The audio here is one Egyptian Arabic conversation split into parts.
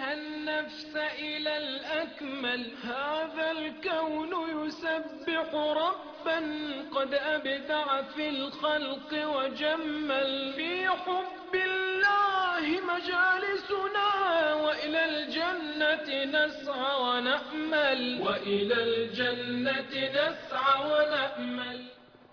بها النفس إلى الأكمل هذا الكون يسبح ربا قد أبدع في الخلق وجمل في حب الله مجالسنا وإلى الجنة نسعى ونأمل وإلى الجنة نسعى ونأمل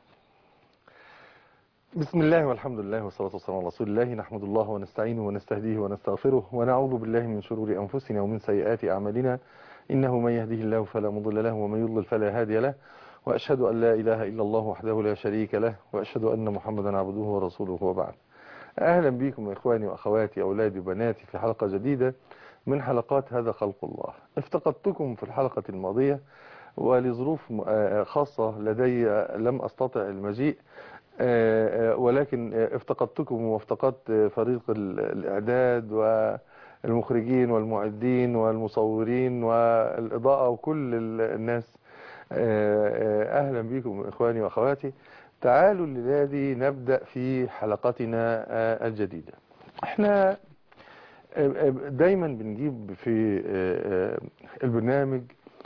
بسم الله والحمد لله والصلاة والسلام على رسول الله نحمد الله ونستعينه ونستهديه ونستغفره ونعوذ بالله من شرور أنفسنا ومن سيئات أعمالنا إنه من يهده الله فلا مضل له ومن يضلل فلا هادي له وأشهد أن لا إله إلا الله وحده لا شريك له وأشهد أن محمدا عبده ورسوله وبعد أهلا بكم إخواني وأخواتي أولادي وبناتي في حلقة جديدة من حلقات هذا خلق الله افتقدتكم في الحلقة الماضية ولظروف خاصة لدي لم أستطع المجيء ولكن افتقدتكم وافتقدت فريق الإعداد والمخرجين والمعدين والمصورين والإضاءة وكل الناس أهلا بكم إخواني وأخواتي تعالوا الليلة نبدأ في حلقتنا الجديدة احنا دايما بنجيب في البرنامج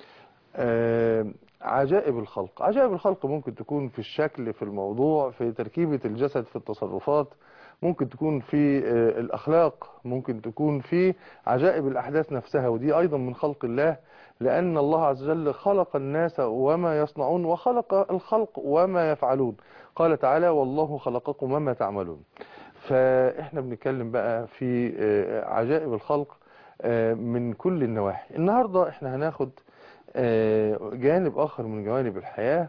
عجائب الخلق عجائب الخلق ممكن تكون في الشكل في الموضوع في تركيبة الجسد في التصرفات ممكن تكون في الأخلاق ممكن تكون في عجائب الأحداث نفسها ودي أيضا من خلق الله لأن الله عز وجل خلق الناس وما يصنعون وخلق الخلق وما يفعلون قال تعالى والله خلقكم وما تعملون فإحنا بنتكلم بقى في عجائب الخلق من كل النواحي النهاردة إحنا هناخد جانب آخر من جوانب الحياة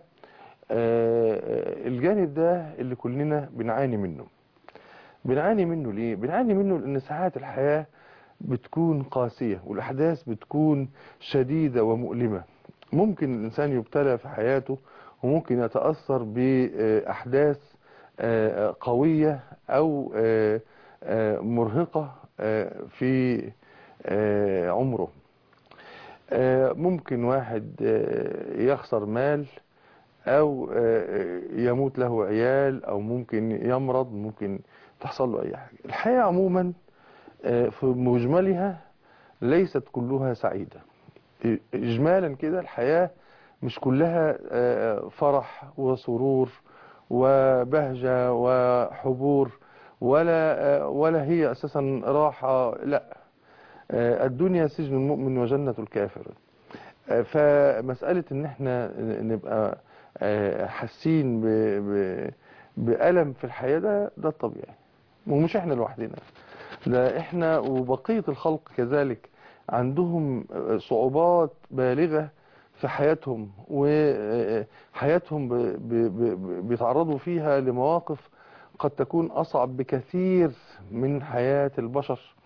الجانب ده اللي كلنا بنعاني منه بنعاني منه ليه؟ بنعاني منه لأن ساعات الحياة بتكون قاسية والأحداث بتكون شديدة ومؤلمة ممكن الإنسان يبتلى في حياته وممكن يتأثر بأحداث قوية أو مرهقة في عمره ممكن واحد يخسر مال او يموت له عيال او ممكن يمرض ممكن تحصل له اي حاجة الحياة عموما في مجملها ليست كلها سعيدة اجمالا كده الحياة مش كلها فرح وسرور وبهجة وحبور ولا ولا هي اساسا راحة لا الدنيا سجن المؤمن وجنة الكافر فمسألة ان احنا نبقى حاسين بألم في الحياة ده ده الطبيعي ومش احنا لوحدنا ده احنا وبقية الخلق كذلك عندهم صعوبات بالغة في حياتهم وحياتهم بيتعرضوا فيها لمواقف قد تكون أصعب بكثير من حياة البشر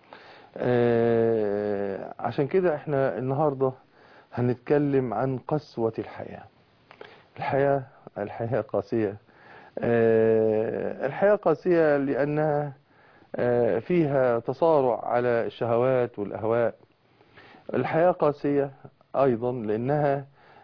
آه عشان كده احنا النهاردة هنتكلم عن قسوة الحياة الحياة الحياة قاسية آه الحياة قاسية لأنها آه فيها تصارع على الشهوات والأهواء الحياة قاسية أيضا لأنها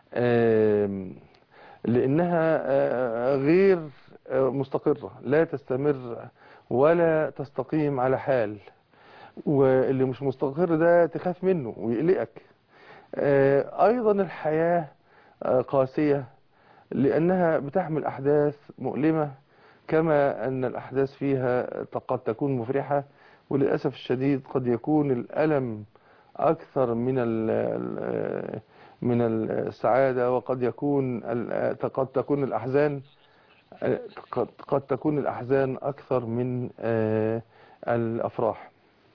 لأنها غير مستقرة لا تستمر ولا تستقيم على حال واللي مش مستقر ده تخاف منه ويقلقك ايضا الحياة قاسية لانها بتحمل احداث مؤلمة كما ان الاحداث فيها قد تكون مفرحة وللأسف الشديد قد يكون الألم اكثر من من السعادة وقد يكون قد تكون الاحزان قد تكون الاحزان اكثر من الافراح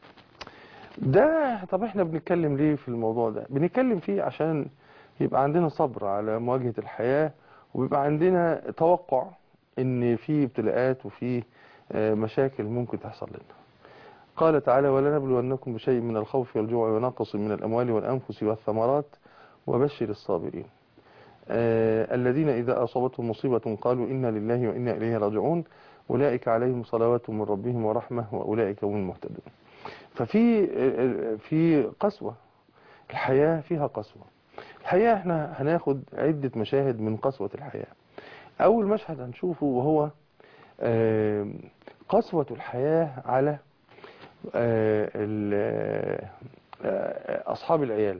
ده طب احنا بنتكلم ليه في الموضوع ده بنتكلم فيه عشان يبقى عندنا صبر على مواجهة الحياة ويبقى عندنا توقع ان في ابتلاءات وفي مشاكل ممكن تحصل لنا قال تعالى ولنبلونكم بشيء من الخوف والجوع ونقص من الأموال والأنفس والثمرات وبشر الصابرين آه الذين إذا أصابتهم مصيبة قالوا إنا لله وإنا إليه راجعون أولئك عليهم صلوات من ربهم ورحمة وأولئك هم المهتدون ففي في قسوة الحياة فيها قسوة الحقيقة احنا هناخد عدة مشاهد من قسوة الحياة أول مشهد هنشوفه وهو قسوة الحياة على أصحاب العيال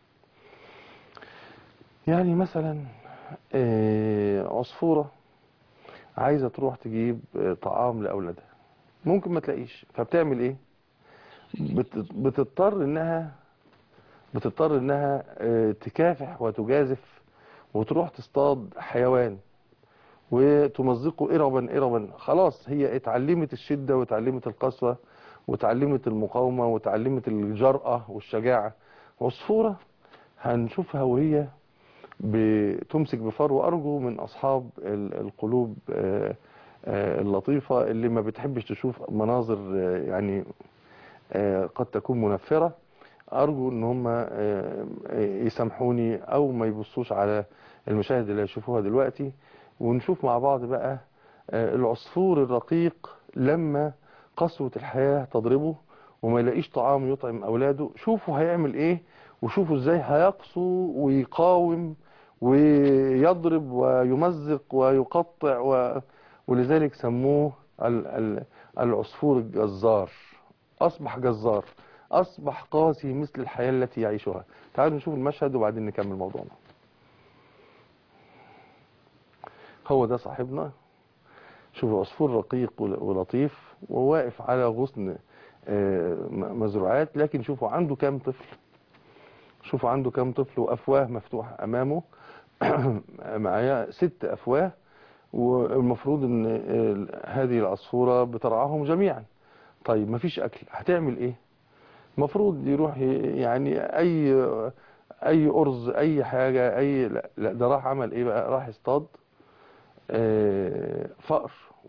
يعني مثلا آه، عصفورة عايزة تروح تجيب آه، طعام لأولادها ممكن ما تلاقيش فبتعمل ايه بت- بتضطر انها بتضطر انها آه، تكافح وتجازف وتروح تصطاد حيوان وتمزقه إربا إربا خلاص هي اتعلمت الشدة واتعلمت القسوة واتعلمت المقاومة واتعلمت الجرأة والشجاعة عصفورة هنشوفها وهي بتمسك بفرو أرجو من أصحاب ال- القلوب آه، آه، اللطيفة اللي ما بتحبش تشوف مناظر آه، يعني آه، قد تكون منفرة أرجو إن هم آه، يسامحوني أو ما يبصوش على المشاهد اللي هيشوفوها دلوقتي ونشوف مع بعض بقى آه، العصفور الرقيق لما قسوة الحياة تضربه وما يلاقيش طعام يطعم أولاده شوفوا هيعمل إيه وشوفوا إزاي هيقسو ويقاوم ويضرب ويمزق ويقطع و... ولذلك سموه ال... ال... العصفور الجزار أصبح جزار أصبح قاسي مثل الحياة التي يعيشها تعالوا نشوف المشهد وبعدين نكمل موضوعنا هو ده صاحبنا شوف عصفور رقيق ول- ولطيف وواقف على غصن آه، م- مزروعات لكن شوفوا عنده كام طفل شوفوا عنده كام طفل وأفواه مفتوحة أمامه معايا ست أفواه والمفروض ان آه، هذه العصفورة بترعاهم جميعا طيب مفيش أكل هتعمل إيه المفروض يروح ي- يعني أي أي أرز أي حاجة أي لا, لا ده راح عمل إيه بقى راح يصطاد آه، فأر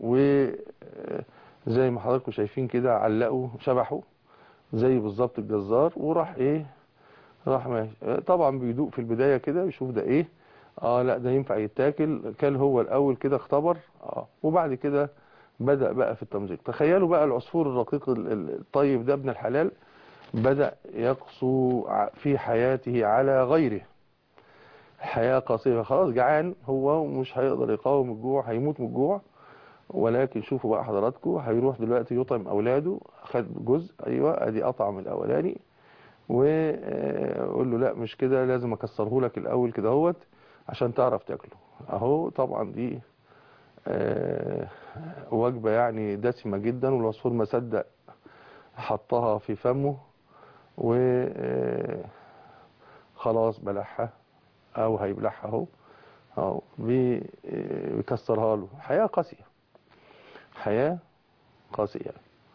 وزي ما حضراتكم شايفين كده علقوا شبحوا زي بالظبط الجزار وراح ايه راح ماشي آه، طبعا بيدوق في البداية كده يشوف ده ايه اه لا ده ينفع يتاكل كان هو الاول كده اختبر اه وبعد كده بدأ بقى في التمزيق تخيلوا بقى العصفور الرقيق ال- ال- الطيب ده ابن الحلال بدأ يقسو ع- في حياته على غيره حياة قاسية خلاص جعان هو ومش هيقدر يقاوم الجوع هيموت من الجوع ولكن شوفوا بقى حضراتكم هيروح دلوقتي يطعم اولاده خد جزء ايوه ادي اطعم الاولاني وقول له لا مش كده لازم اكسره لك الاول كده اهوت عشان تعرف تاكله اهو طبعا دي آه، وجبة يعني دسمة جدا والعصفور ما صدق حطها في فمه و آه، خلاص بلعها او هيبلعها اهو اهو بي- بيكسرها له حياة قاسية حياة قاسية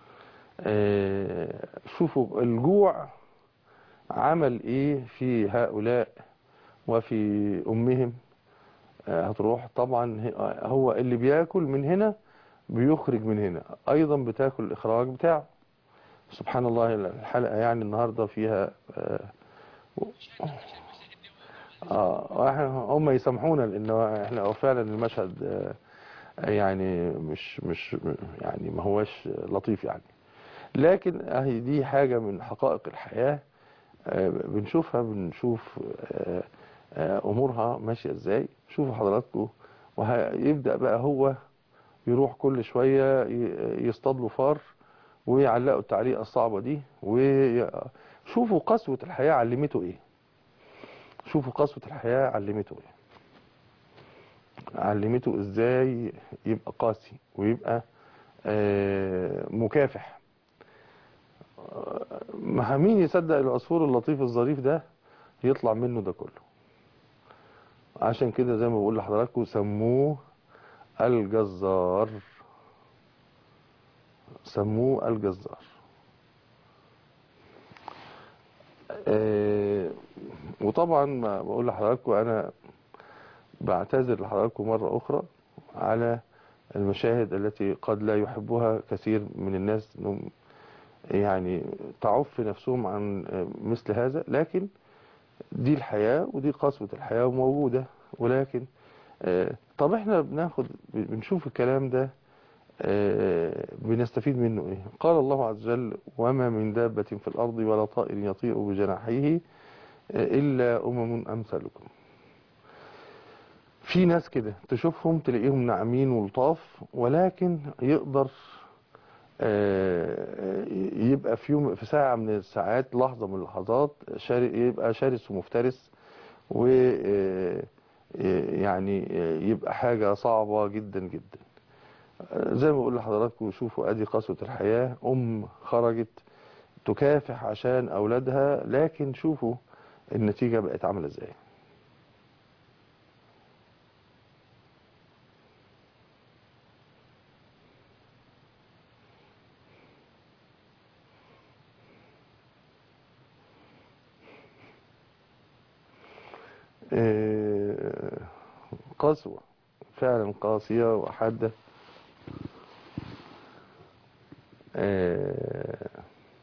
آه، شوفوا الجوع عمل ايه في هؤلاء وفي امهم آه، هتروح طبعا هي- هو اللي بياكل من هنا بيخرج من هنا ايضا بتاكل الاخراج بتاعه سبحان الله الحلقة يعني النهاردة فيها آه، اه واحنا هم يسامحونا لانه احنا فعلا المشهد آه، يعني مش مش يعني ما هوش لطيف يعني لكن اهي دي حاجة من حقائق الحياة آه، بنشوفها بنشوف آه، آه، امورها ماشية ازاي شوفوا حضراتكم وهيبدأ بقى هو يروح كل شوية ي- يصطاد له فار ويعلقوا التعليقة الصعبة دي وشوفوا قسوة الحياة علمته ايه شوفوا قسوة الحياة علمته ايه علمته ازاي يبقى قاسي ويبقى آه، مكافح آه، ما مين يصدق العصفور اللطيف الظريف ده يطلع منه ده كله عشان كده زي ما بقول لحضراتكم سموه الجزار سموه الجزار آه، وطبعا ما بقول لحضراتكم انا بعتذر لحضراتكم مرة أخرى على المشاهد التي قد لا يحبها كثير من الناس إنهم يعني تعف نفسهم عن مثل هذا لكن دي الحياة ودي قسوة الحياة وموجودة ولكن آه، طب احنا بناخد بنشوف الكلام ده آه، بنستفيد منه ايه قال الله عز وجل وما من دابة في الأرض ولا طائر يطير بجناحيه آه، إلا أمم أمثالكم في ناس كده تشوفهم تلاقيهم ناعمين ولطاف ولكن يقدر آه، يبقى في يوم في ساعة من الساعات لحظة من اللحظات شار- يبقى شرس ومفترس و آه، يعني يبقى حاجة صعبة جدا جدا آه، زي ما بقول لحضراتكم شوفوا ادي قسوة الحياة ام خرجت تكافح عشان اولادها لكن شوفوا النتيجة بقت عاملة ازاي آه، قسوة فعلا قاسية وحادة آه،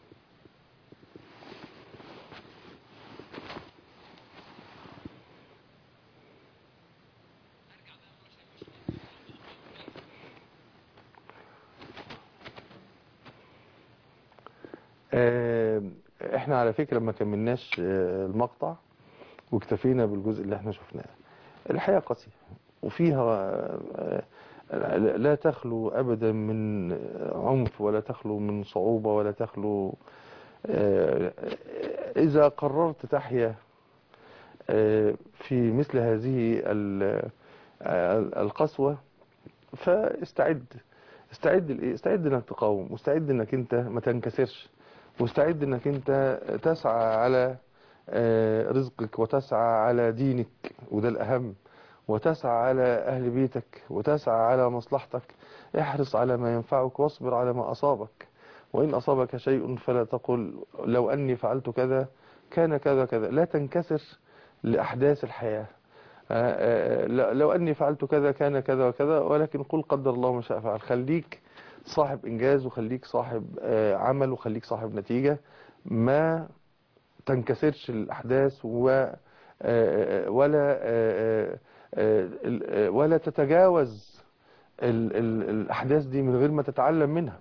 آه، احنا على فكرة ما كملناش آه، المقطع واكتفينا بالجزء اللي احنا شفناه الحياة قاسية وفيها آه، آه، لا تخلو أبدا من عنف ولا تخلو من صعوبة ولا تخلو آه، إذا قررت تحيا آه، في مثل هذه ال- ال- القسوة فاستعد استعد لإيه؟ استعد انك تقاوم واستعد انك انت ما تنكسرش واستعد انك انت تسعى على آه، رزقك وتسعى على دينك وده الأهم وتسعى على أهل بيتك وتسعى على مصلحتك احرص على ما ينفعك واصبر على ما أصابك وإن أصابك شيء فلا تقل لو أني فعلت كذا كان كذا كذا لا تنكسر لأحداث الحياة آه، آه، لا- لو أني فعلت كذا كان كذا وكذا ولكن قل قدر الله ما شاء فعل خليك صاحب إنجاز وخليك صاحب آه، عمل وخليك صاحب نتيجة ما تنكسرش الأحداث و آه، ولا آه، آه، آه، ولا تتجاوز ال- ال- الأحداث دي من غير ما تتعلم منها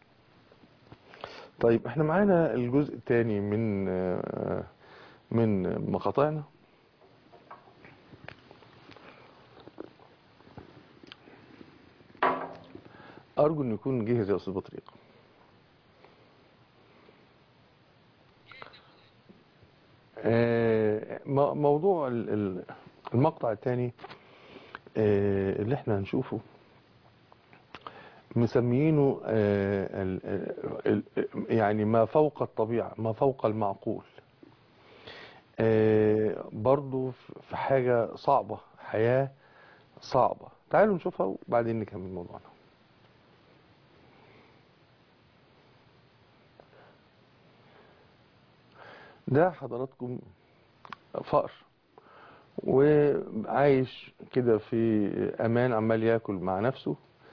طيب احنا معانا الجزء الثاني من آه، من مقاطعنا أرجو أن يكون جاهز يا أستاذ بطريق آه، مو- موضوع ال- ال- المقطع الثاني اللي احنا هنشوفه مسميينه آه، ال- ال- ال- يعني ما فوق الطبيعة ما فوق المعقول آه، برضو في حاجة صعبة حياة صعبة تعالوا نشوفها وبعدين نكمل موضوعنا ده حضراتكم فقر وعايش كده في امان عمال ياكل مع نفسه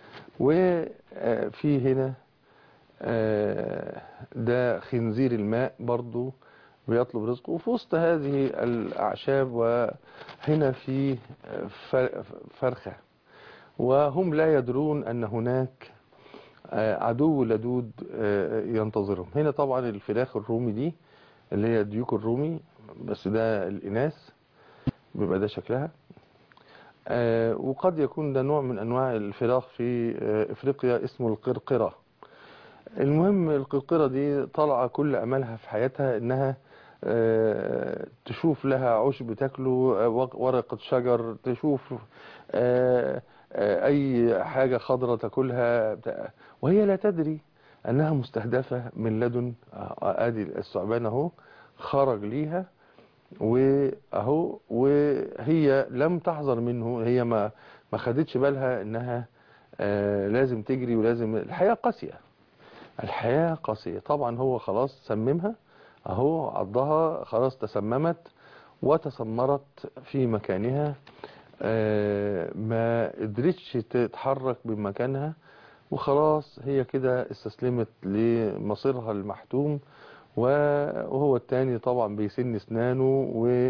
وفي هنا آه، ده خنزير الماء برضو بيطلب رزقه وفي وسط هذه الأعشاب وهنا في فر- فرخة وهم لا يدرون أن هناك آه، عدو لدود آه، ينتظرهم هنا طبعا الفراخ الرومي دي اللي هي الديوك الرومي بس ده الإناث بيبقى ده شكلها آه، وقد يكون ده نوع من أنواع الفراخ في آه، إفريقيا اسمه القرقرة المهم القرقرة دي طالعة كل أملها في حياتها إنها آه، تشوف لها عشب تاكله آه، ورق- ورقة شجر تشوف آه، آه، أي حاجة خضرة تاكلها بتاع- وهي لا تدري أنها مستهدفة من لدن آه، آدي الثعبان أهو خرج ليها واهو وهي لم تحذر منه هي ما ما خدتش بالها انها آه لازم تجري ولازم الحياة قاسية الحياة قاسية طبعا هو خلاص سممها اهو عضها خلاص تسممت وتسمرت في مكانها آه ما قدرتش تتحرك من مكانها وخلاص هي كده استسلمت لمصيرها المحتوم وهو التاني طبعا بيسن اسنانه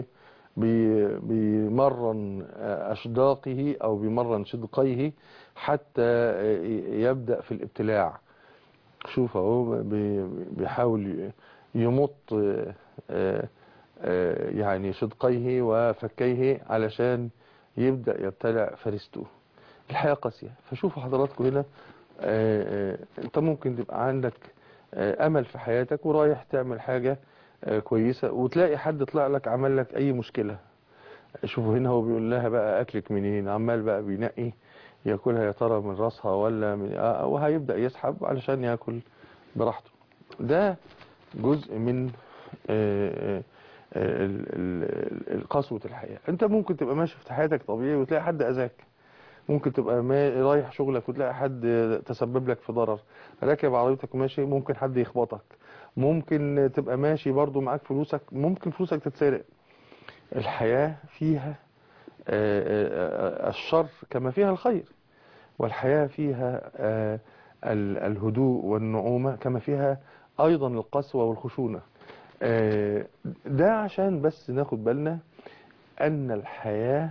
وبيمرن اشداقه او بيمرن شدقيه حتى يبدأ في الابتلاع شوف اهو بي- بيحاول يمط آه، آه، يعني شدقيه وفكيه علشان يبدأ يبتلع فريسته الحياة قاسية فشوفوا حضراتكم هنا آه، آه، انت ممكن تبقى عندك آه، امل في حياتك ورايح تعمل حاجة آه، كويسة وتلاقي حد طلع لك عمل لك اي مشكلة شوفوا هنا هو بيقول لها بقى اكلك منين عمال بقى بينقي ياكلها يا ترى من راسها ولا من آه، وهيبدأ يسحب علشان ياكل براحته ده جزء من آه، آه، ال- ال- ال- قسوة الحياة انت ممكن تبقى ماشي في حياتك طبيعي وتلاقي حد اذاك ممكن تبقى ما رايح شغلك وتلاقي حد تسبب لك في ضرر راكب عربيتك وماشي ممكن حد يخبطك ممكن تبقى ماشي برضو معاك فلوسك ممكن فلوسك تتسرق الحياة فيها آه، آه، آه، الشر كما فيها الخير والحياة فيها آه، ال- الهدوء والنعومة كما فيها أيضا القسوة والخشونة آه، ده عشان بس ناخد بالنا أن الحياة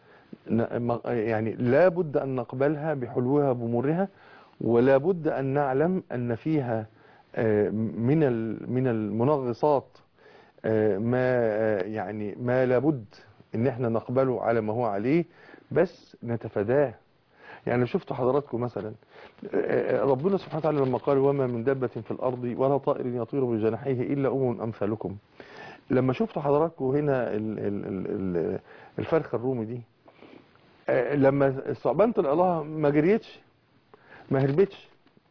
ن- م- يعني لا بد أن نقبلها بحلوها بمرها ولا بد أن نعلم أن فيها آه، من ال- من المنغصات آه، ما آه، يعني ما لابد ان احنا نقبله على ما هو عليه بس نتفاداه يعني شفتوا حضراتكم مثلا آه، آه، ربنا سبحانه وتعالى لما قال وما من دابة في الأرض ولا طائر يطير بجناحيه إلا أمم أمثالكم لما شفتوا حضراتكم هنا ال- ال- ال- ال- الفرخة الرومي دي آه، لما الثعبان طلع لها ما جريتش ما هربتش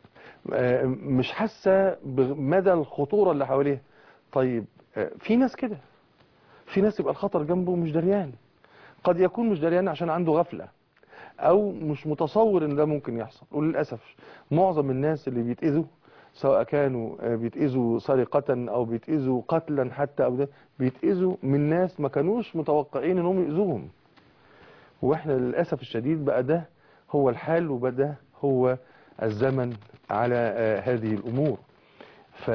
آه، مش حاسة بمدى الخطورة اللي حواليها طيب آه، في ناس كده في ناس يبقى الخطر جنبه مش دريان قد يكون مش دريان عشان عنده غفلة او مش متصور ان ده ممكن يحصل وللأسف معظم الناس اللي بيتأذوا سواء كانوا آه، بيتأذوا سرقة او بيتأذوا قتلا حتى او ده بيتأذوا من ناس ما كانوش متوقعين انهم يأذوهم واحنا للأسف الشديد بقى ده هو الحال وبقى ده هو الزمن على آه، هذه الأمور ف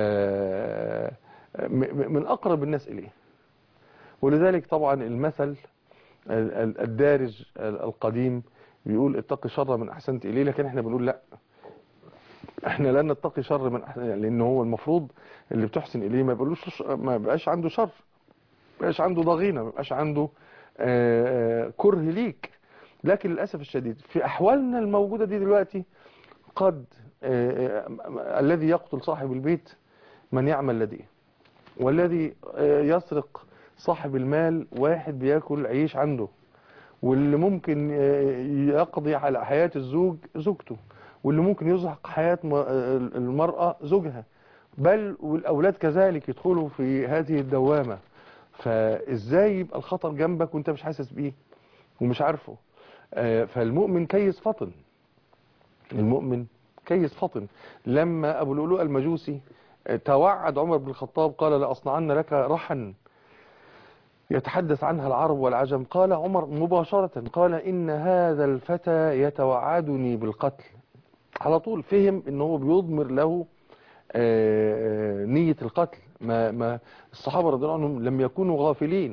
م- م- من أقرب الناس إليه ولذلك طبعا المثل ال- ال- الدارج ال- القديم بيقول اتقي شر من أحسنت إليه لكن احنا بنقول لا احنا لا نتقي شر من أحسن لأن هو المفروض اللي بتحسن إليه ما يبقالوش ش- ما يبقاش عنده شر ما يبقاش عنده ضغينة ما يبقاش عنده آه، آه، كره ليك لكن للأسف الشديد في أحوالنا الموجودة دي دلوقتي قد آه، آه، الذي يقتل صاحب البيت من يعمل لديه والذي آه، يسرق صاحب المال واحد بياكل عيش عنده واللي ممكن آه، يقضي على حياة الزوج زوجته واللي ممكن يزهق حياة م- آه، المرأة زوجها بل والأولاد كذلك يدخلوا في هذه الدوامة فإزاي يبقى الخطر جنبك وانت مش حاسس بيه ومش عارفه آه، فالمؤمن كيس فطن المؤمن كيس فطن لما أبو لؤلؤ المجوسي آه، توعد عمر بن الخطاب قال لأصنعن لك رحا يتحدث عنها العرب والعجم قال عمر مباشرة قال إن هذا الفتى يتوعدني بالقتل على طول فهم ان هو بيضمر له آه، آه، نية القتل ما ما الصحابة رضي الله عنهم لم يكونوا غافلين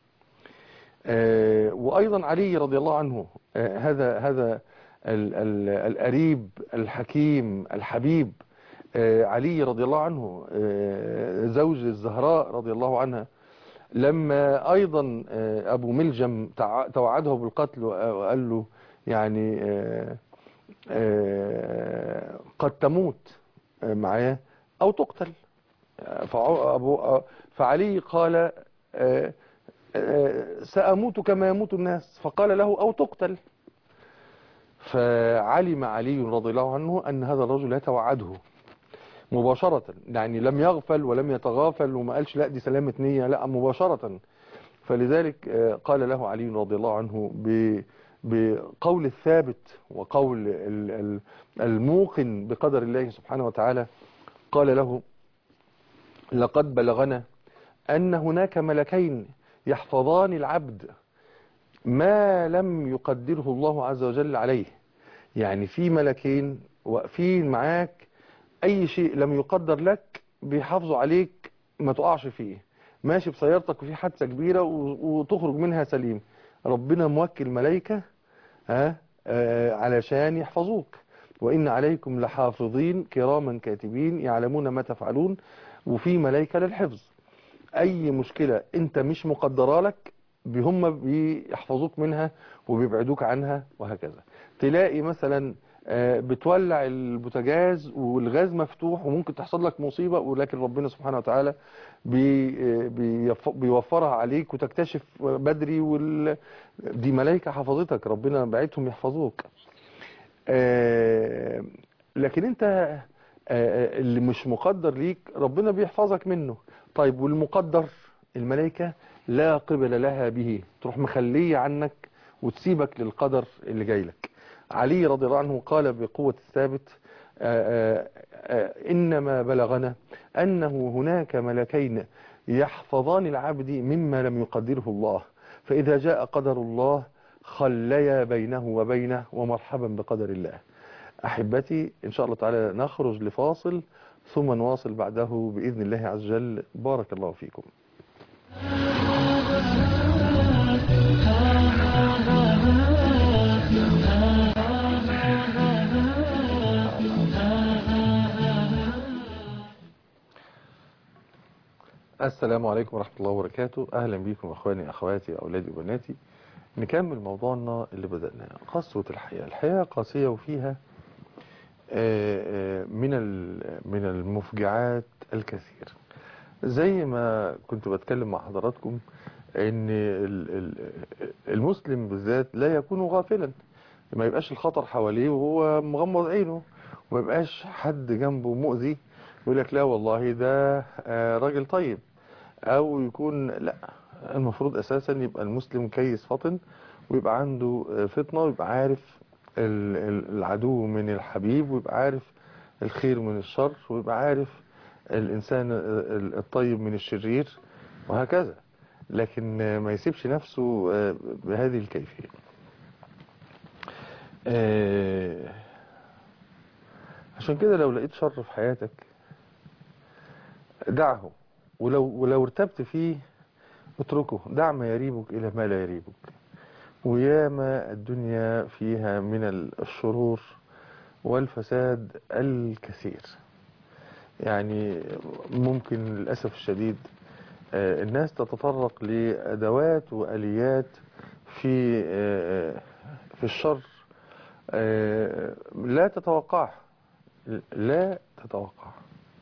آه، وأيضا علي رضي الله عنه آه، هذا هذا ال- ال- القريب الحكيم الحبيب آه، علي رضي الله عنه آه، زوج الزهراء رضي الله عنها لما أيضا آه، أبو ملجم تع- توعده بالقتل وقال له يعني آه، آه، قد تموت آه، معاه أو تقتل آه، فع- أبو آه، فعلي قال آه، آه، سأموت كما يموت الناس فقال له أو تقتل فعلم علي رضي الله عنه أن هذا الرجل يتوعده مباشرة يعني لم يغفل ولم يتغافل وما قالش لا دي سلامة نية لا مباشرة فلذلك آه، قال له علي رضي الله عنه ب- بقول الثابت وقول ال- ال- الموقن بقدر الله سبحانه وتعالى قال له لقد بلغنا أن هناك ملكين يحفظان العبد ما لم يقدره الله عز وجل عليه يعني في ملكين واقفين معاك أي شيء لم يقدر لك بيحافظوا عليك ما تقعش فيه ماشي بسيارتك وفي حادثة كبيرة و- وتخرج منها سليم ربنا موكل ملائكة ها آه علشان يحفظوك وإن عليكم لحافظين كراما كاتبين يعلمون ما تفعلون وفي ملائكة للحفظ أي مشكلة أنت مش مقدرة لك هم بيحفظوك منها وبيبعدوك عنها وهكذا تلاقي مثلا آه، بتولع البوتاجاز والغاز مفتوح وممكن تحصل لك مصيبة ولكن ربنا سبحانه وتعالى بي آه، بيف- بيوفرها عليك وتكتشف بدري وال... دي ملائكة حفظتك ربنا بعتهم يحفظوك آه، لكن انت آه، اللي مش مقدر ليك ربنا بيحفظك منه طيب والمقدر الملائكة لا قبل لها به تروح مخليه عنك وتسيبك للقدر اللي جاي لك علي رضي الله عنه قال بقوة الثابت آه، آه، آه، إنما بلغنا أنه هناك ملكين يحفظان العبد مما لم يقدره الله فإذا جاء قدر الله خليا بينه وبينه ومرحبا بقدر الله أحبتي إن شاء الله تعالى نخرج لفاصل ثم نواصل بعده بإذن الله عز وجل بارك الله فيكم السلام عليكم ورحمة الله وبركاته أهلا بكم أخواني أخواتي أولادي وبناتي نكمل موضوعنا اللي بدأناه قسوة الحياة الحياة قاسية وفيها آه، آه، من ال- من المفجعات الكثير زي ما كنت بتكلم مع حضراتكم ان ال- ال- المسلم بالذات لا يكون غافلا ما يبقاش الخطر حواليه وهو مغمض عينه وما يبقاش حد جنبه مؤذي يقول لك لا والله ده آه، راجل طيب او يكون لا المفروض اساسا يبقى المسلم كيس فطن ويبقى عنده آه، فطنة ويبقى عارف ال- ال- العدو من الحبيب ويبقى عارف الخير من الشر ويبقى عارف الإنسان ال- الطيب من الشرير وهكذا لكن آه، ما يسيبش نفسه آه، بهذه الكيفية آه، عشان كده لو لقيت شر في حياتك دعه ولو ولو ارتبت فيه اتركه دع ما يريبك إلى ما لا يريبك وياما الدنيا فيها من الشرور والفساد الكثير يعني ممكن للأسف الشديد آه، الناس تتطرق لأدوات وآليات في آه، في الشر آه، لا تتوقعها لا تتوقعها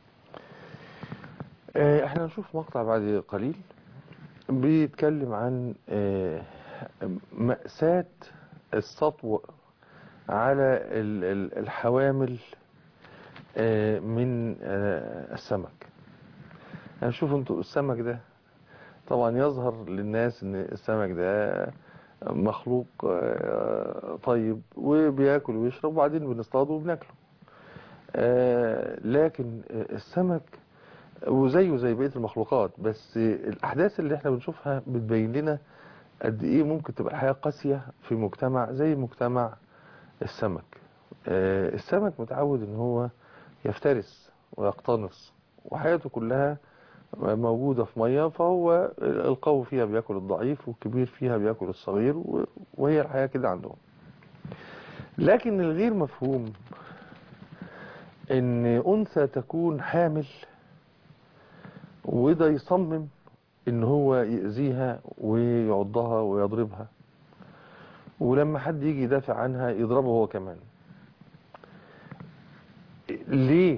آه، احنا نشوف مقطع بعد قليل بيتكلم عن آه، مأساة السطو على ال- ال- الحوامل آه، من آه، السمك هنشوف انتوا السمك ده طبعا يظهر للناس ان السمك ده مخلوق آه، طيب وبياكل ويشرب وبعدين بنصطاده وبناكله آه، لكن السمك وزيه زي بقية المخلوقات بس الأحداث اللي احنا بنشوفها بتبين لنا قد ايه ممكن تبقى الحياة قاسية في مجتمع زي مجتمع السمك آه، السمك متعود ان هو يفترس ويقتنص وحياته كلها موجودة في مية فهو القوي فيها بياكل الضعيف والكبير فيها بياكل الصغير و- وهي الحياة كده عندهم لكن الغير مفهوم ان انثى تكون حامل وده يصمم ان هو يأذيها ويعضها ويضربها ولما حد يجي يدافع عنها يضربه هو كمان ليه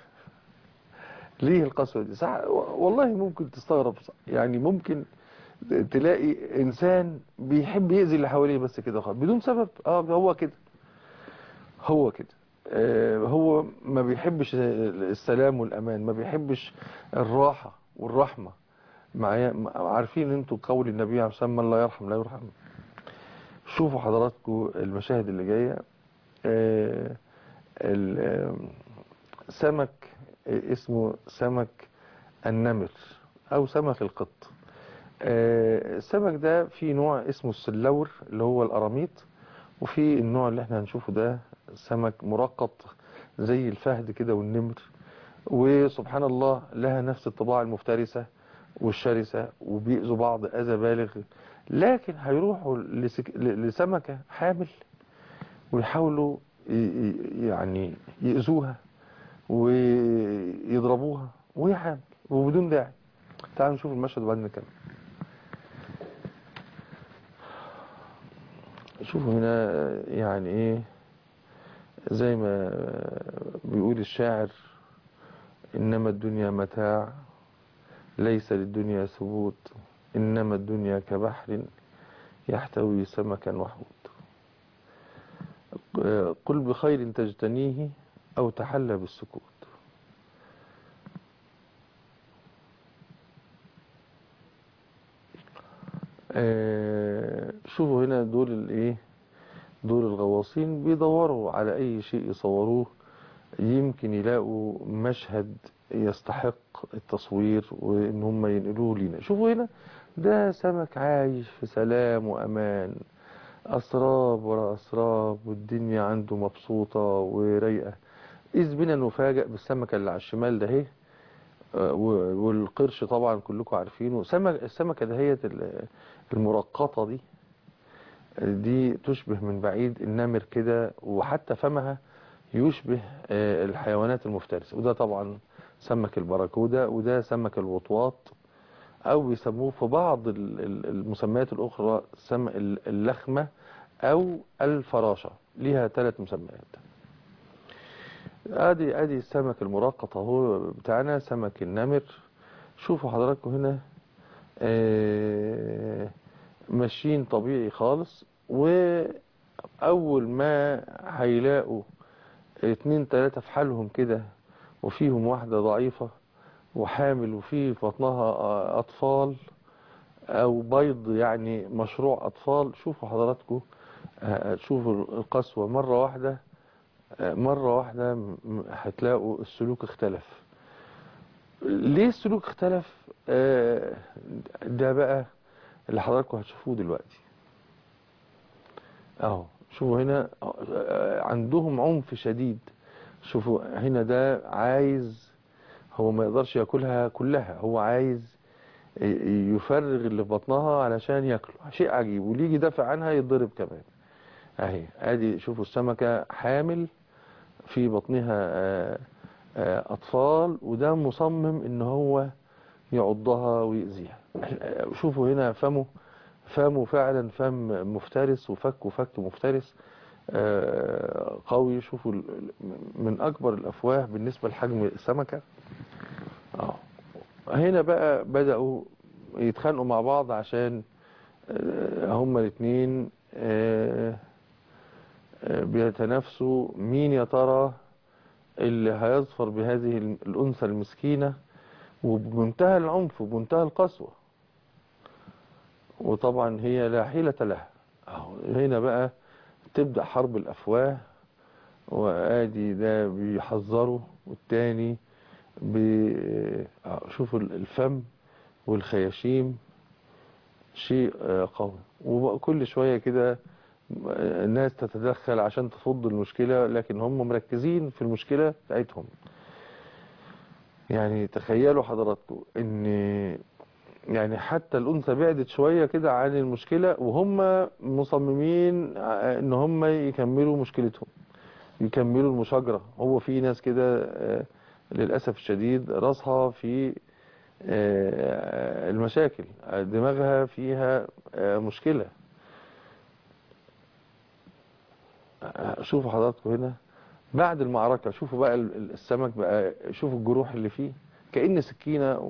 ليه القسوة دي صح والله ممكن تستغرب يعني ممكن تلاقي انسان بيحب يأذي اللي حواليه بس كده خالص بدون سبب اه هو كده هو كده آه، هو ما بيحبش السلام والأمان ما بيحبش الراحة والرحمة معايا عارفين انتوا قول النبي عليه الصلاة والسلام من لا يرحم لا يرحم شوفوا حضراتكم المشاهد اللي جاية آه، ال- آه، سمك اسمه سمك النمر او سمك القط آه، السمك ده في نوع اسمه السلور اللي هو القراميط وفي النوع اللي احنا هنشوفه ده سمك مرقط زي الفهد كده والنمر وسبحان الله لها نفس الطباع المفترسة والشرسة وبيأذوا بعض أذى بالغ لكن هيروحوا لسك... ل- لسمكة حامل ويحاولوا ي- ي- يعني يأذوها ويضربوها وهي حامل وبدون داعي تعالوا نشوف المشهد وبعدين نكمل شوفوا هنا يعني ايه زي ما بيقول الشاعر إنما الدنيا متاع ليس للدنيا ثبوت إنما الدنيا كبحر يحتوي سمكا وحوت قل بخير تجتنيه أو تحلى بالسكوت آه، شوفوا هنا دول الايه دول الغواصين بيدوروا على اي شيء يصوروه يمكن يلاقوا مشهد يستحق التصوير وان هم ينقلوه لنا شوفوا هنا ده سمك عايش في سلام وامان اسراب ورا اسراب والدنيا عنده مبسوطة ورايقة اذ بنا نفاجأ بالسمكة اللي على الشمال ده اهي آه، و- والقرش طبعا كلكم عارفينه سمك السمكة دهيت ال- المرقطة دي دي تشبه من بعيد النمر كده وحتى فمها يشبه آه، الحيوانات المفترسة وده طبعا سمك البراكودة وده سمك الوطواط أو بيسموه في بعض ال- ال- المسميات الأخرى سم ال- اللخمة أو الفراشة ليها ثلاث مسميات ادي ادي السمك المرقط اهو بتاعنا سمك النمر شوفوا حضراتكم هنا آه، ماشيين طبيعي خالص واول ما هيلاقوا اتنين تلاتة في حالهم كده وفيهم واحدة ضعيفة وحامل وفي في بطنها آه، اطفال او بيض يعني مشروع اطفال شوفوا حضراتكم آه، شوفوا القسوة مرة واحدة آه، مرة واحدة م- م- هتلاقوا السلوك اختلف ليه السلوك اختلف آه، ده بقى اللي حضراتكم هتشوفوه دلوقتي اهو شوفوا هنا آه، عندهم عنف شديد شوفوا هنا ده عايز هو ما يقدرش ياكلها كلها هو عايز ي- يفرغ اللي في بطنها علشان ياكله شيء عجيب واللي يجي يدافع عنها يتضرب كمان اهي ادي شوفوا السمكة حامل في بطنها آه، آه، اطفال وده مصمم ان هو يعضها ويأذيها آه، شوفوا هنا فمه فمه فعلا فم مفترس وفكه فك مفترس آه، قوي شوفوا ال- ال- من اكبر الافواه بالنسبة لحجم السمكة اه هنا بقى بدأوا يتخانقوا مع بعض عشان آه، هما الاثنين آه، آه، بيتنافسوا مين يا ترى اللي هيظفر بهذه الأنثى المسكينة وبمنتهى العنف وبمنتهى القسوة وطبعا هي لا حيلة لها أهو هنا بقى تبدأ حرب الأفواه وآدي ده بيحذره والتاني بي- آه، شوفوا الفم والخياشيم شيء آه، قوي وكل شوية كده آه، الناس تتدخل عشان تفض المشكلة لكن هم مركزين في المشكلة بتاعتهم يعني تخيلوا حضراتكم ان يعني حتى الأنثى بعدت شوية كده عن المشكلة وهم مصممين آه، ان هم يكملوا مشكلتهم يكملوا المشاجرة هو في ناس كده آه، للأسف الشديد راسها في آه، المشاكل دماغها فيها آه، مشكلة آه، شوفوا حضراتكم هنا بعد المعركة شوفوا بقى ال- ال- السمك بقى شوفوا الجروح اللي فيه كأن سكينة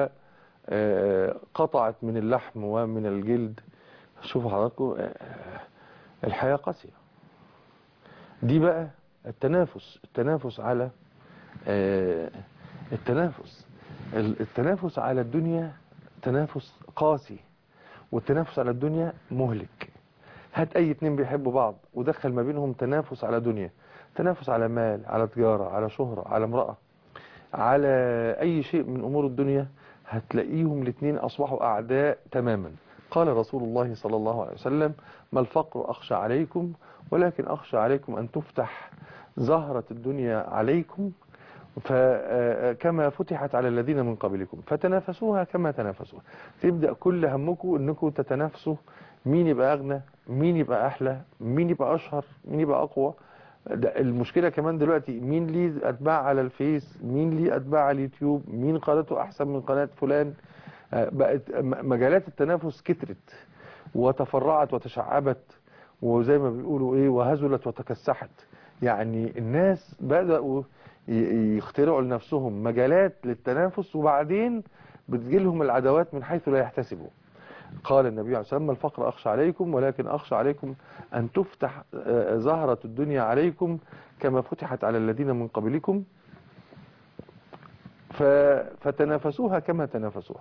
وقطعت من اللحم ومن الجلد شوفوا حضراتكم آه، الحياة قاسية دي بقى التنافس التنافس على آه، التنافس ال- التنافس على الدنيا تنافس قاسي والتنافس على الدنيا مهلك هات اي اتنين بيحبوا بعض ودخل ما بينهم تنافس على دنيا تنافس على مال على تجارة على شهرة على امرأة على اي شيء من امور الدنيا هتلاقيهم الاتنين اصبحوا اعداء تماما قال رسول الله صلى الله عليه وسلم ما الفقر اخشى عليكم ولكن اخشى عليكم ان تفتح زهرة الدنيا عليكم فكما فتحت على الذين من قبلكم فتنافسوها كما تنافسوها تبدأ كل همكم انكم تتنافسوا مين يبقى اغنى مين يبقى احلى مين يبقى اشهر مين يبقى اقوى ده المشكلة كمان دلوقتي مين ليه اتباع على الفيس مين ليه اتباع على اليوتيوب مين قناته احسن من قناة فلان آه، بقت م- مجالات التنافس كترت وتفرعت وتشعبت وزي ما بيقولوا ايه وهزلت وتكسحت يعني الناس بدأوا ي- يخترعوا لنفسهم مجالات للتنافس وبعدين بتجيلهم العداوات من حيث لا يحتسبوا قال النبي عليه الصلاة والسلام الفقر أخشى عليكم ولكن أخشى عليكم أن تفتح آه، زهرة الدنيا عليكم كما فتحت على الذين من قبلكم ف- فتنافسوها كما تنافسوها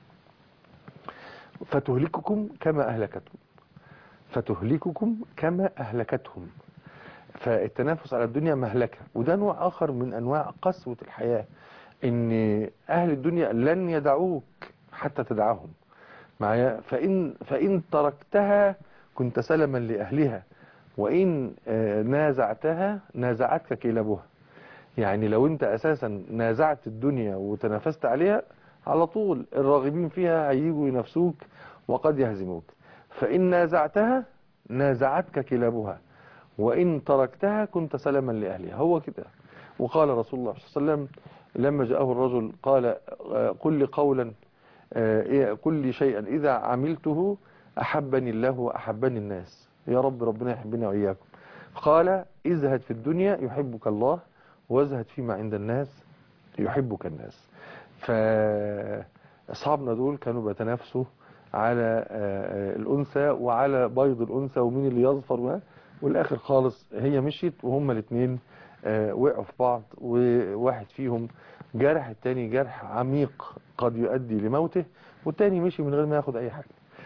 فتهلككم كما أهلكتهم فتهلككم كما أهلكتهم فالتنافس على الدنيا مهلكة وده نوع آخر من أنواع قسوة الحياة إن أهل الدنيا لن يدعوك حتى تدعهم معايا فإن, فإن تركتها كنت سلما لأهلها وإن آه، نازعتها نازعتك كلابها يعني لو أنت أساسا نازعت الدنيا وتنافست عليها على طول الراغبين فيها هيجوا ينافسوك وقد يهزموك فإن نازعتها نازعتك كلابها وإن تركتها كنت سلما لأهلها هو كده وقال رسول الله صلى الله عليه وسلم لما جاءه الرجل قال آه، قل لي قولا آه، إيه، قل لي شيئا إذا عملته أحبني الله وأحبني الناس يا رب ربنا يحبنا وإياكم قال ازهد في الدنيا يحبك الله وازهد فيما عند الناس يحبك الناس فأصحابنا دول كانوا بيتنافسوا على آه، آه، الأنثى وعلى بيض الأنثى ومين اللي يظفر و- والآخر خالص هي مشيت وهما الاثنين وقعوا في بعض وواحد فيهم جرح التاني جرح عميق قد يؤدي لموته والتاني مشي من غير ما ياخد أي حاجة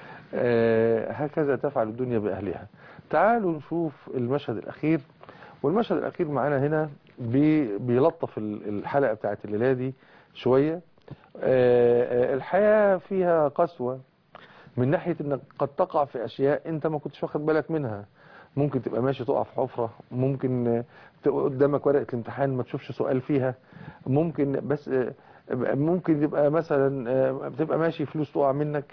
آه، هكذا تفعل الدنيا بأهلها تعالوا نشوف المشهد الأخير والمشهد الأخير معانا هنا بي- بيلطف ال- الحلقة بتاعت الليلة دي شوية آه، آه، الحياة فيها قسوة من ناحية انك قد تقع في اشياء انت ما كنتش واخد بالك منها ممكن تبقى ماشي تقع في حفرة ممكن آه، تبقى قدامك ورقة الامتحان ما تشوفش سؤال فيها ممكن بس آه، ممكن يبقى مثلا آه، بتبقى ماشي فلوس تقع منك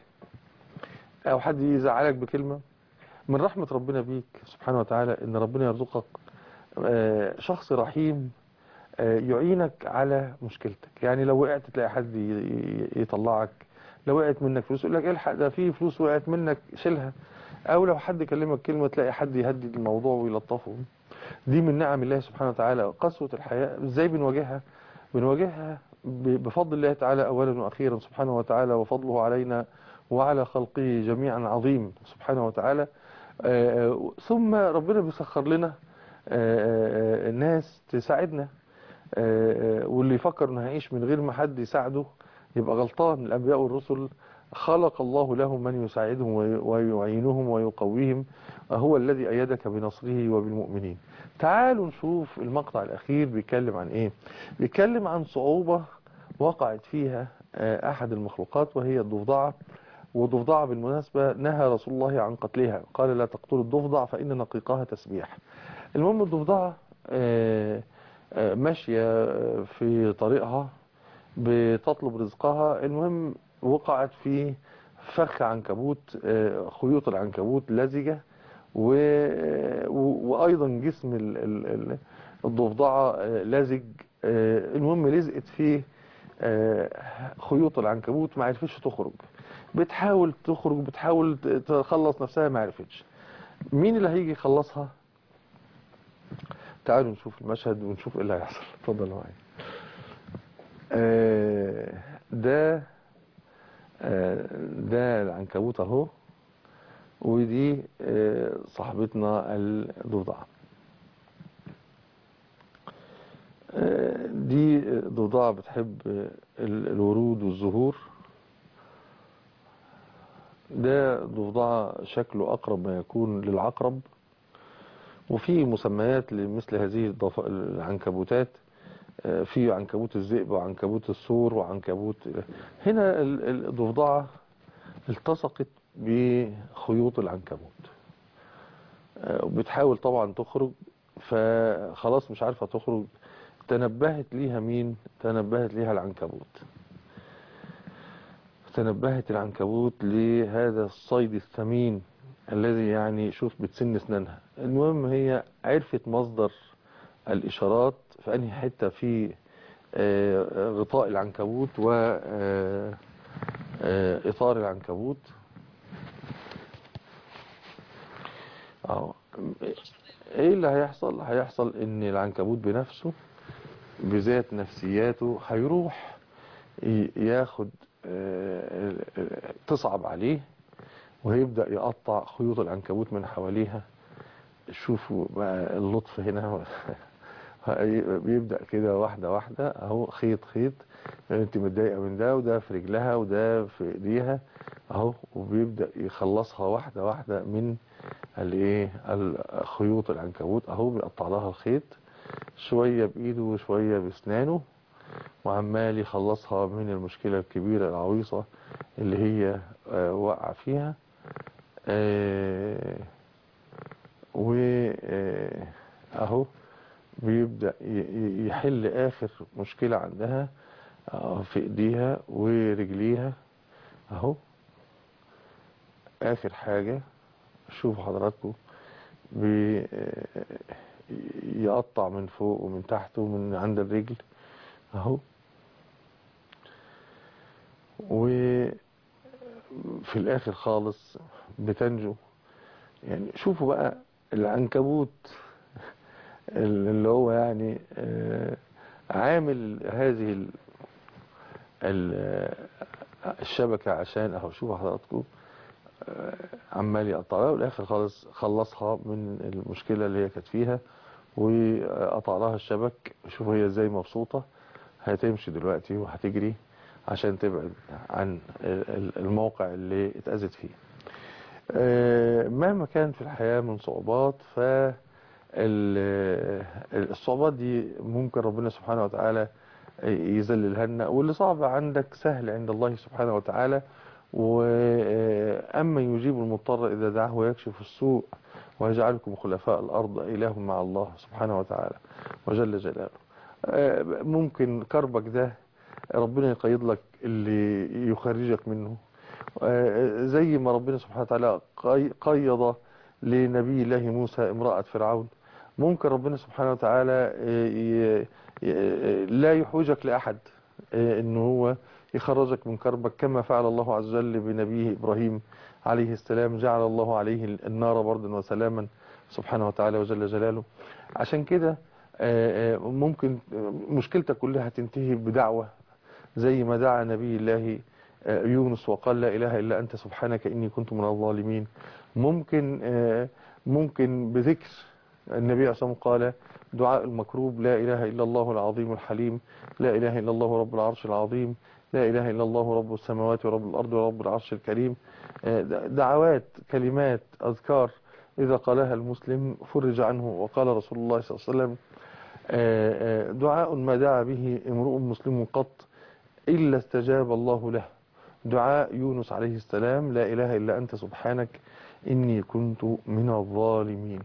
او حد يزعلك بكلمة من رحمة ربنا بيك سبحانه وتعالى ان ربنا يرزقك آه، شخص رحيم آه، يعينك على مشكلتك يعني لو وقعت تلاقي حد ي- ي- يطلعك لو وقعت منك فلوس يقول لك الحق ده في فلوس وقعت منك شيلها او لو حد كلمك كلمة تلاقي حد يهدي الموضوع ويلطفه دي من نعم الله سبحانه وتعالى قسوة الحياة ازاي بنواجهها بنواجهها ب- بفضل الله تعالى اولا واخيرا سبحانه وتعالى وفضله علينا وعلى خلقه جميعا عظيم سبحانه وتعالى آه، ثم ربنا بيسخر لنا آه، آه، ناس تساعدنا آه، آه، واللي يفكر انه هيعيش من غير ما حد يساعده يبقى غلطان الانبياء والرسل خلق الله لهم من يساعدهم وي- ويعينهم ويقويهم هو الذي أيدك بنصره وبالمؤمنين تعالوا نشوف المقطع الأخير بيتكلم عن إيه بيتكلم عن صعوبة وقعت فيها آه، أحد المخلوقات وهي الضفدعة والضفدعة بالمناسبة نهى رسول الله عن قتلها قال لا تقتلوا الضفدع فإن نقيقها تسبيح المهم الضفدعة آه، آه، ماشية في طريقها بتطلب رزقها المهم وقعت في فخ عنكبوت آه، خيوط العنكبوت لزجة و- و- وأيضا جسم ال- ال- ال- الضفدعة آه، لزج آه، المهم لزقت في آه، خيوط العنكبوت ما عرفتش تخرج بتحاول تخرج بتحاول ت- تخلص نفسها ما عرفتش مين اللي هيجي يخلصها تعالوا نشوف المشهد ونشوف ايه اللي هيحصل اتفضل معايا آه، ده آه، ده العنكبوت اهو ودي آه، صاحبتنا الضفدعة آه، دي ضفدعة بتحب ال- الورود والزهور ده ضفدعة شكله أقرب ما يكون للعقرب وفي مسميات لمثل هذه الضف- العنكبوتات آه، في عنكبوت الذئب وعنكبوت الثور وعنكبوت هنا ال- ال- الضفدعة التصقت بخيوط العنكبوت آه، وبتحاول طبعا تخرج فخلاص مش عارفة تخرج تنبهت ليها مين تنبهت ليها العنكبوت تنبهت العنكبوت لهذا الصيد الثمين الذي يعني شوف بتسن اسنانها المهم هي عرفت مصدر الإشارات في أنهي حتة في آه، غطاء العنكبوت و آه، آه، إطار العنكبوت أهو. ايه اللي هيحصل هيحصل ان العنكبوت بنفسه بذات نفسياته هيروح ي- ياخد آه، آه، تصعب عليه وهيبدأ يقطع خيوط العنكبوت من حواليها شوفوا بقى اللطف هنا بيبدأ كده واحدة واحدة اهو خيط خيط انت متضايقة من ده وده في رجلها وده في ايديها اهو وبيبدأ يخلصها واحدة واحدة من الايه الخيوط العنكبوت اهو بيقطع لها الخيط شوية بايده وشوية باسنانه وعمال يخلصها من المشكلة الكبيرة العويصة اللي هي آه، واقعة فيها آه، و آه، اهو بيبدأ ي- ي- يحل اخر مشكلة عندها آه، في ايديها ورجليها اهو اخر حاجة شوفوا حضراتكم بي- آه، يقطع من فوق ومن تحت ومن عند الرجل اهو وفي الاخر خالص بتنجو يعني شوفوا بقى العنكبوت اللي هو يعني آه، عامل هذه ال- ال- الشبكة عشان اهو شوفوا حضراتكم آه، عمال يقطعها والاخر خالص خلصها من المشكلة اللي هي كانت فيها وقطع لها الشبك شوفوا هي ازاي مبسوطة هتمشي دلوقتي وهتجري عشان تبعد عن ال- ال- الموقع اللي اتأذت فيه آه، مهما كان في الحياة من صعوبات ف ال- الصعوبات دي ممكن ربنا سبحانه وتعالى يذللها لنا واللي صعب عندك سهل عند الله سبحانه وتعالى وأما يجيب المضطر إذا دعاه ويكشف السوء ويجعلكم خلفاء الأرض إله مع الله سبحانه وتعالى وجل جلاله آه، ممكن كربك ده ربنا يقيد لك اللي يخرجك منه آه، زي ما ربنا سبحانه وتعالى قي- قيض لنبي الله موسى امرأة فرعون ممكن ربنا سبحانه وتعالى آه، ي- ي- لا يحوجك لأحد آه، انه هو يخرجك من كربك كما فعل الله عز وجل بنبيه إبراهيم عليه السلام جعل الله عليه النار بردا وسلاما سبحانه وتعالى وجل جلاله عشان كده آه، آه، ممكن مشكلتك كلها تنتهي بدعوة زي ما دعا نبي الله آه، يونس وقال لا إله إلا أنت سبحانك إني كنت من الظالمين ممكن آه، ممكن بذكر النبي عليه الصلاة والسلام قال دعاء المكروب لا إله إلا الله العظيم الحليم لا إله إلا الله رب العرش العظيم لا إله إلا الله رب السماوات ورب الأرض ورب العرش الكريم آه، دعوات كلمات أذكار إذا قالها المسلم فرج عنه وقال رسول الله صلى الله عليه وسلم آه، آه، دعاء ما دعا به امرؤ مسلم قط إلا استجاب الله له دعاء يونس عليه السلام لا إله إلا أنت سبحانك إني كنت من الظالمين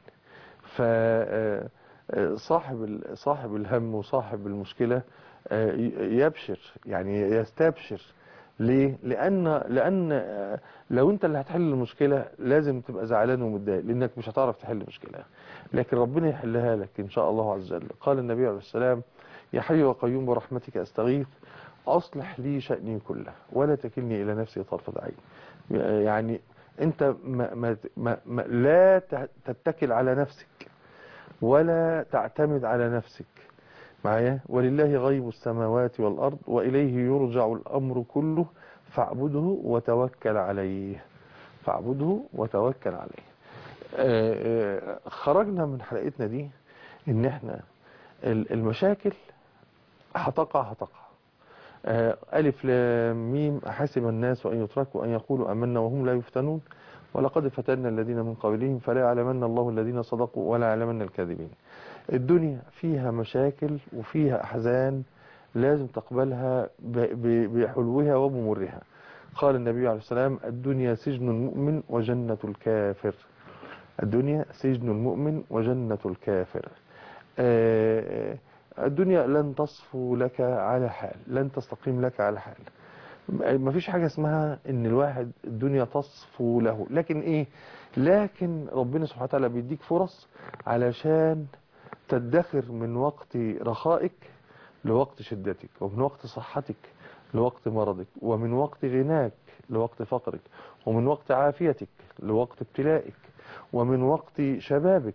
فصاحب صاحب الهم وصاحب المشكلة آه، ي- يبشر يعني يستبشر ليه؟ لأن لأن آه، لو أنت اللي هتحل المشكلة لازم تبقى زعلان ومتضايق لأنك مش هتعرف تحل المشكلة لكن ربنا يحلها لك إن شاء الله عز وجل قال النبي عليه السلام يا حي وقيوم برحمتك أستغيث أصلح لي شأني كله ولا تكلني إلى نفسي طرفة عين يعني أنت ما ما ما ما لا ت- تتكل على نفسك ولا تعتمد على نفسك معايا ولله غيب السماوات والأرض وإليه يرجع الأمر كله فاعبده وتوكل عليه فاعبده وتوكل عليه آه، آه، خرجنا من حلقتنا دي ان احنا ال- المشاكل هتقع هتقع آه، ألف لام ميم أحسب الناس أن يتركوا أن يقولوا أمنا وهم لا يفتنون ولقد فتنا الذين من قبلهم فلا يعلمن الله الذين صدقوا ولا يعلمن الكاذبين الدنيا فيها مشاكل وفيها أحزان لازم تقبلها ب- ب- بحلوها وبمرها قال النبي عليه السلام الدنيا سجن المؤمن وجنة الكافر الدنيا سجن المؤمن وجنة الكافر آه، الدنيا لن تصفو لك على حال لن تستقيم لك على حال ما فيش حاجة اسمها ان الواحد الدنيا تصفو له لكن ايه لكن ربنا سبحانه وتعالى بيديك فرص علشان تدخر من وقت رخائك لوقت شدتك ومن وقت صحتك لوقت مرضك ومن وقت غناك لوقت فقرك ومن وقت عافيتك لوقت ابتلائك ومن وقت شبابك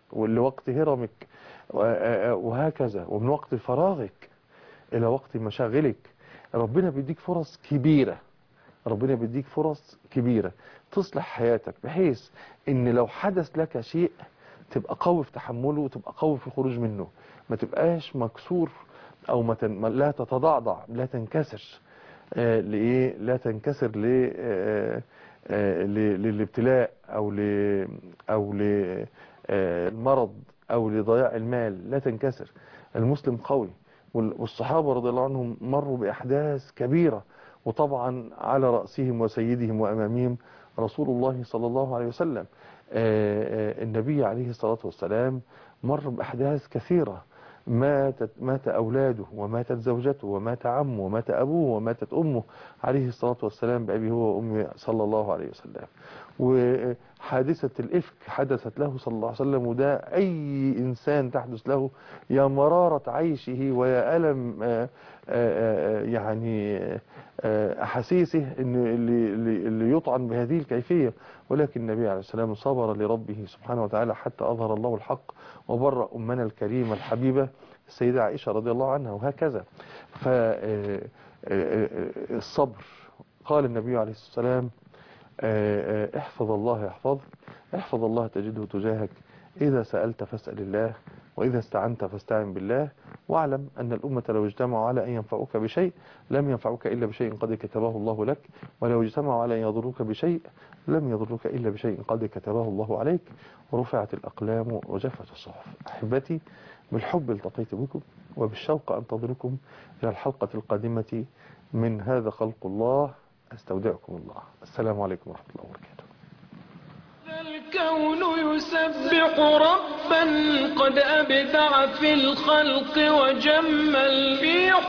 ولوقت هرمك و- وهكذا ومن وقت فراغك إلى وقت مشاغلك ربنا بيديك فرص كبيرة ربنا بيديك فرص كبيرة تصلح حياتك بحيث ان لو حدث لك شيء تبقى قوي في تحمله وتبقى قوي في الخروج منه ما تبقاش مكسور او ما تن... ما- لا تتضعضع لا تنكسر آه لإيه لا تنكسر ل آه آه ل- للابتلاء او ل او للمرض او لضياع المال لا تنكسر المسلم قوي وال- والصحابة رضي الله عنهم مروا بأحداث كبيرة وطبعا على رأسهم وسيدهم وأمامهم رسول الله صلى الله عليه وسلم آه، آه، النبي عليه الصلاة والسلام مر بأحداث كثيرة ماتت مات أولاده وماتت زوجته ومات عمه ومات أبوه وماتت أمه عليه الصلاة والسلام بأبي هو وأمي صلى الله عليه وسلم وحادثة الإفك حدثت له صلى الله عليه وسلم وده أي إنسان تحدث له يا مرارة عيشه ويا ألم آه، آه، آه، يعني آه، أحاسيسه إن اللي, اللي اللي يطعن بهذه الكيفية ولكن النبي عليه السلام صبر لربه سبحانه وتعالى حتى أظهر الله الحق وبرأ أمنا الكريمة الحبيبة السيدة عائشة رضي الله عنها وهكذا فالصبر قال النبي عليه الصلاة والسلام آه، آه، احفظ الله يحفظك احفظ الله تجده تجاهك إذا سألت فاسأل الله وإذا استعنت فاستعن بالله واعلم أن الأمة لو اجتمعوا على أن ينفعوك بشيء لم ينفعوك إلا بشيء قد كتبه الله لك ولو اجتمعوا على أن يضروك بشيء لم يضروك إلا بشيء قد كتبه الله عليك ورفعت الأقلام وجفت الصحف أحبتي بالحب التقيت بكم وبالشوق أنتظركم إلى الحلقة القادمة من هذا خلق الله أستودعكم الله السلام عليكم ورحمة الله وبركاته الكون يسبح ربا قد أبدع في الخلق وجمل في